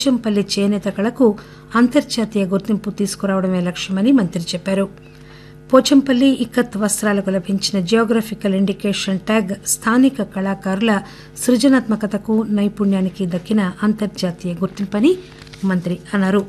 పోచంపల్లి చేనేత కళకు అంతర్జాతీయ గుర్తింపు తీసుకురావడమే లక్ష్యమని మంత్రి చెప్పారు పోచంపల్లి ఇక్కత్ వస్త్రాలకు లభించిన జియోగ్రఫికల్ ఇండికేషన్ ట్యాగ్ స్థానిక కళాకారుల సృజనాత్మకతకు నైపుణ్యానికి దక్కిన అంతర్జాతీయ గుర్తింపని మంత్రి అన్నారు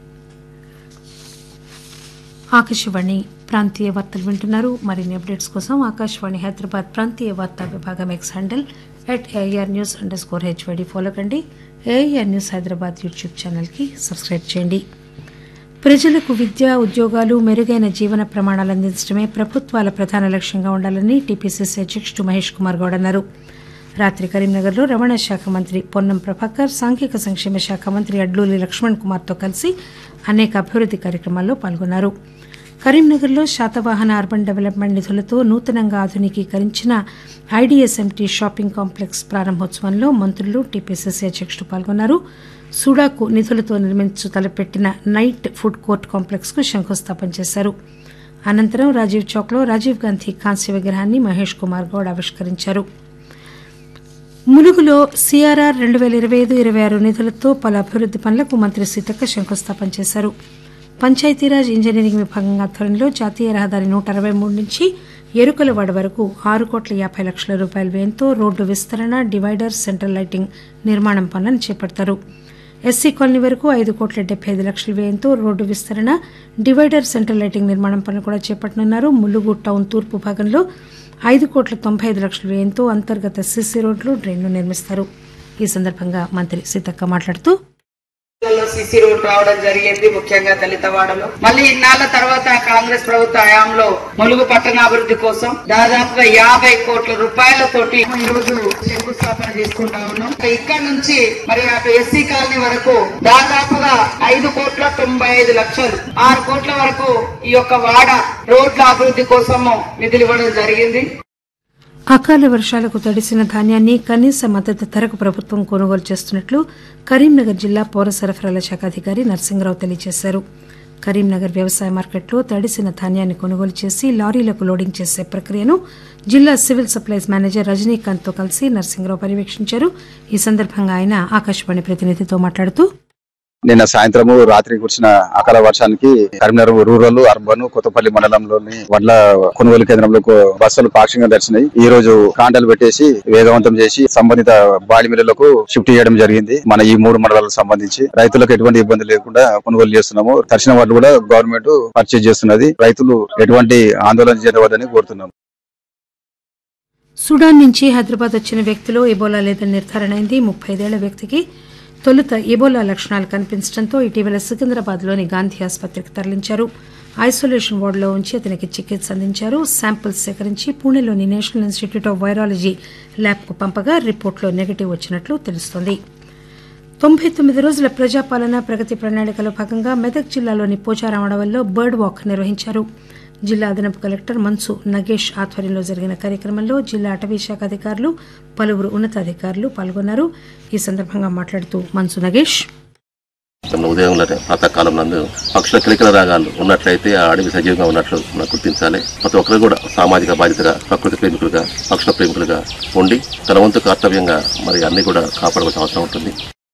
ఆకాశవాణి ప్రాంతీయ వార్తలు వింటున్నారు మరిన్ని అప్డేట్స్ కోసం ఆకాశవాణి హైదరాబాద్ ప్రాంతీయ వార్తా విభాగం X handle at AR news underscore HYD follow కండి ఏఆర్ న్యూస్ హైదరాబాద్ యూట్యూబ్ ఛానల్కి సబ్స్క్రైబ్ చేయండి ప్రజలకు విద్య ఉద్యోగాలు మెరుగైన జీవన ప్రమాణాలు అందించడమే ప్రభుత్వాల ప్రధాన లక్ష్యంగా ఉండాలని టీపీసీసీ అధ్యక్షుడు మహేష్ కుమార్ గౌడ్ అన్నారు రాత్రి కరీంనగర్లో రవాణా శాఖ మంత్రి పొన్నం ప్రభాకర్ సాంఘిక సంక్షేమ శాఖ మంత్రి అడ్లూరి లక్ష్మణ్ కుమార్తో కలిసి అనేక అభివృద్ది కార్యక్రమాల్లో పాల్గొన్నారు కరీంనగర్లో శాతవాహన అర్బన్ డెవలప్మెంట్ నిధులతో నూతనంగా ఆధునికీకరించిన ఐడీఎస్ఎంటీ షాపింగ్ కాంప్లెక్స్ ప్రారంభోత్సవంలో మంత్రులు టీపీసీసీ అధ్యక్షుడు పాల్గొన్నారు సూడాకు నిధులతో నిర్మించు తలపెట్టిన నైట్ ఫుడ్ కోర్ట్ కాంప్లెక్స్ కు శంకుస్థాపన చేశారు అనంతరం రాజీవ్ చౌక్ లో రాజీవ్ గాంధీ కాంస్య విగ్రహాన్ని మహేష్ కుమార్ గౌడ్ ఆవిష్కరించారు ములుగులో సీఆర్ఆర్ రెండు పేల ఇరవై ఐదు ఇరవై ఆరు నిధులతో పలు అభివృద్ది పనులకు మంత్రి సీతక్క శంకుస్థాపన చేశారు పంచాయతీరాజ్ ఇంజనీరింగ్ విభాగం ఆధ్వర్యంలో జాతీయ రహదారి నూట అరవై మూడు నుంచి ఎరుకలవాడ వరకు ఆరు కోట్ల యాభై లక్షల రూపాయల వ్యయంతో రోడ్డు విస్తరణ డివైడర్ సెంట్రల్ లైటింగ్ నిర్మాణం పనులను చేపడతారు ఎస్సీ కాలనీ వరకు ఐదు కోట్ల డెబ్బై ఐదు లక్షల వ్యయంతో రోడ్డు విస్తరణ డివైడర్ సెంట్రల్ లైటింగ్ నిర్మాణం పనులు కూడా చేపట్టనున్నారు ములుగు టౌన్ తూర్పు భాగంలో ఐదు కోట్ల తొంభై ఐదు లక్షల వ్యయంతో అంతర్గత సిసి రోడ్లు డ్రైన్లు నిర్మిస్తారు ఈ సందర్భంగా మంత్రి సీతక్క మాట్లాడుతూ లో సిసి రోడ్ రావడం జరిగింది ముఖ్యంగా దళితవాడలో మళ్ళీ ఇన్నాళ్ల తర్వాత కాంగ్రెస్ ప్రభుత్వ హయాంలో ములుగు పట్టణాభివృద్ధి కోసం దాదాపుగా యాభై కోట్ల రూపాయలతోటి ఈ రోజు శంకుస్థాపన చేసుకుంటా ఉన్నాం ఇక్కడ నుంచి మరి అటు ఎస్సీ కాలనీ వరకు దాదాపుగా ఐదు కోట్ల తొంభై ఐదు లక్షలు ఆరు కోట్ల వరకు ఈ యొక్క వాడ రోడ్ల అభివృద్ధి కోసము నిధులు ఇవ్వడం జరిగింది అకాల వర్షాలకు తడిసిన ధాన్యాన్ని కనీస మద్దతు ధరకు ప్రభుత్వం కొనుగోలు చేస్తున్నట్లు కరీంనగర్ జిల్లా పౌర సరఫరాల శాఖ అధికారి నరసింహరావు తెలియజేశారు కరీంనగర్ వ్యవసాయ మార్కెట్లో తడిసిన ధాన్యాన్ని కొనుగోలు చేసి లారీలకు లోడింగ్ చేసే ప్రక్రియను జిల్లా సివిల్ సప్లైస్ మేనేజర్ రజనీకాంత్ తో కలిసి నరసింహరావు పర్యవేక్షించారు ఈ సందర్భంగా ఆయన ఆకాశవాణి ప్రతినిధితో మాట్లాడుతూ నిన్న సాయంత్రము రాత్రి కురిసిన అకాల వర్షానికి కరీంనగర్ రూరల్ అర్బన్ కొత్తపల్లి మండలంలోని వడ్ల కొనుగోలు కేంద్రంలో బస్సులు పాక్షికంగా దర్శనాయి ఈ రోజు కాంటాలు పెట్టేసి వేగవంతం చేసి సంబంధిత బాడి మిల్లులకు షిఫ్ట్ చేయడం జరిగింది మన ఈ మూడు మండలాలకు సంబంధించి రైతులకు ఎటువంటి ఇబ్బంది లేకుండా కొనుగోలు చేస్తున్నాము దర్శన వాళ్ళు కూడా గవర్నమెంట్ పర్చేజ్ చేస్తున్నది రైతులు ఎటువంటి ఆందోళన చేయవద్దని కోరుతున్నాం సుడాన్ నుంచి హైదరాబాద్ వచ్చిన వ్యక్తిలో ఎబోలా లేదని నిర్ధారణ అయింది ముప్పై ఐదేళ్ల వ్యక్తికి తొలుత ఎబోలా లక్షణాలు కనిపించడంతో ఇటీవల సికింద్రాబాద్లోని గాంధీ ఆసుపత్రికి తరలించారు ఐసోలేషన్ వార్డులో ఉంచి అతనికి చికిత్స అందించారు శాంపిల్స్ సేకరించి పూణేలోని నేషనల్ ఇన్స్టిట్యూట్ ఆఫ్ వైరాలజీ ల్యాబ్కు పంపగా రిపోర్టులో నెగటివ్ వచ్చినట్లు తెలుస్తోంది తొంభై తొమ్మిది రోజుల ప్రజాపాలన ప్రగతి ప్రణాళికలో భాగంగా మెదక్ జిల్లాలోని పోచారామడవల్లో బర్డ్ వాక్ నిర్వహించారు జిల్లా అదనపు కలెక్టర్ మన్సు నగేష్ ఆధ్వర్యంలో జరిగిన కార్యక్రమంలో జిల్లా అటవీ శాఖ అధికారులు పలువురు ఉన్నతాధికారులు పాల్గొన్నారు ఈ సందర్భంగా మాట్లాడుతూ మన్సు నగేష్ తన ఉదయంలోనే ప్రాతకాలం నందు పక్షుల కిలకిల రాగాలు ఉన్నట్లయితే ఆ అడవి సజీవంగా ఉన్నట్లు మనం గుర్తించాలి ప్రతి ఒక్కరు కూడా సామాజిక బాధ్యతగా ప్రకృతి ప్రేమికులుగా పక్షుల ప్రేమికులుగా ఉండి తన వంతు కర్తవ్యంగా మరి అన్ని కూడా కాపాడవలసిన అవసరం ఉంటుంది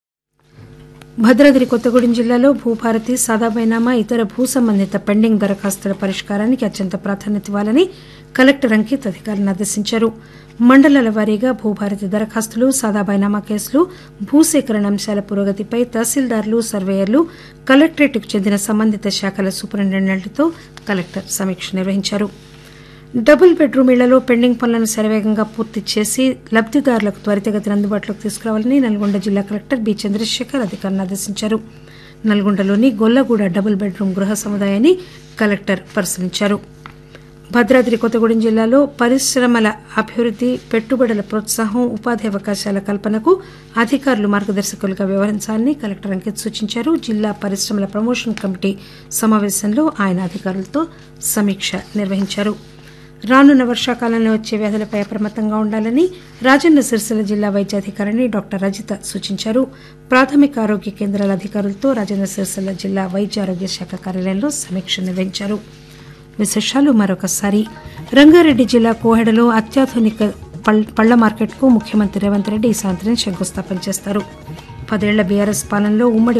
భద్రాద్రి కొత్తగూడెం జిల్లాలో భూభారతి సాదాబైనామా ఇతర భూ సంబంధిత పెండింగ్ దరఖాస్తుల పరిష్కారానికి అత్యంత ప్రాధాన్యత ఇవ్వాలని కలెక్టర్ అంకిత్ అధికారులను ఆదేశించారు మండలాల వారీగా భూభారతి దరఖాస్తులు సాదాబైనామా కేసులు భూసేకరణ అంశాల పురోగతిపై తహసీల్దార్లు సర్వేయర్లు కలెక్టరేట్కు చెందిన సంబంధిత శాఖల సూపరింటెండెంట్లతో కలెక్టర్ సమీక్ష నిర్వహించారు డబుల్ బెడ్రూమ్ ఇళ్లలో పెండింగ్ పనులను శరవేగంగా పూర్తి చేసి లబ్దిదారులకు త్వరితగతిన అందుబాటులోకి తీసుకురావాలని నల్గొండ జిల్లా కలెక్టర్ బి చంద్రశేఖర్ అధికారులను ఆదేశించారు నల్గొండలోని గొల్లగూడ డబుల్ బెడ్రూమ్ గృహ సముదాయాన్ని కలెక్టర్ పరిశీలించారు భద్రాద్రి కొత్తగూడెం జిల్లాలో పరిశ్రమల అభివృద్ది పెట్టుబడుల ప్రోత్సాహం ఉపాధి అవకాశాల కల్పనకు అధికారులు మార్గదర్శకులుగా వ్యవహరించాలని కలెక్టర్ అంకిత్ సూచించారు జిల్లా పరిశ్రమల ప్రమోషన్ కమిటీ సమావేశంలో ఆయన అధికారులతో సమీక్ష నిర్వహించారు రానున్న వర్షాకాలంలో వచ్చే వ్యాధులపై అప్రమత్తంగా ఉండాలని రాజన్న సిరిసిల్ల జిల్లా వైద్యాధికారిని డాక్టర్ రజిత సూచించారు ప్రాథమిక ఆరోగ్య కేంద్రాల అధికారులతో రాజన్న సిరిసిల్ల జిల్లా వైద్య ఆరోగ్య శాఖ కార్యాలయంలో సమీక్ష నిర్వహించారు విశేషాలు మరొకసారి రంగారెడ్డి జిల్లా కోహెడలో అత్యాధునిక పళ్ల మార్కెట్కు ముఖ్యమంత్రి రేవంత్ రెడ్డి ఈ సాయంత్రం శంకుస్థాపన చేస్తారు పదేళ్ల బీఆర్ఎస్ పాలనలో ఉమ్మడి